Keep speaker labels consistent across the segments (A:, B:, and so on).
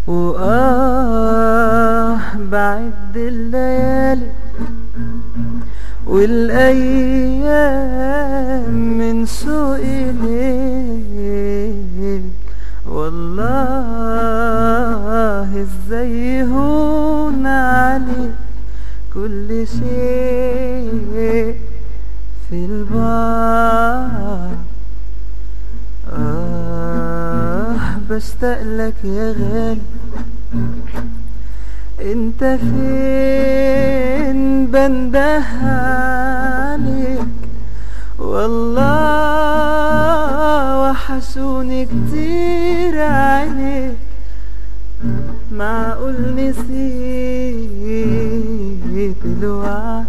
A: وآه بعد الليالي والأيام من سوء إليك والله ازاي هون عليك كل شيء في البعد آه بشتاق لك يا غالي انت فين بنده عليك والله وحشوني كتير عينيك معقول نسيت الوعد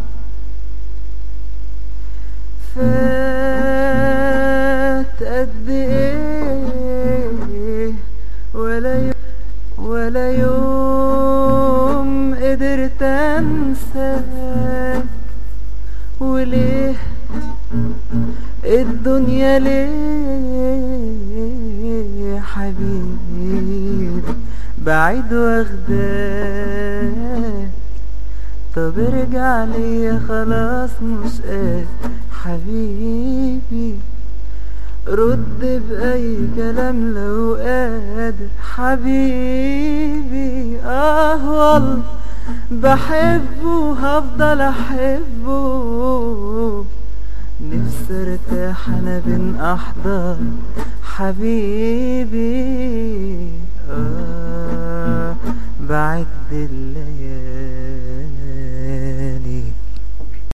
A: فات قد ايه ولا يوم ولا يوم قدرت انساك وليه الدنيا ليه حبيبي بعيد واخداك طب ارجع ليا خلاص مش قادر حبيبي رد بأي كلام لو قادر حبيبي اه والله بحبه وهفضل احبه نفسي ارتاح انا بين احضان حبيبي آه بعد الليالي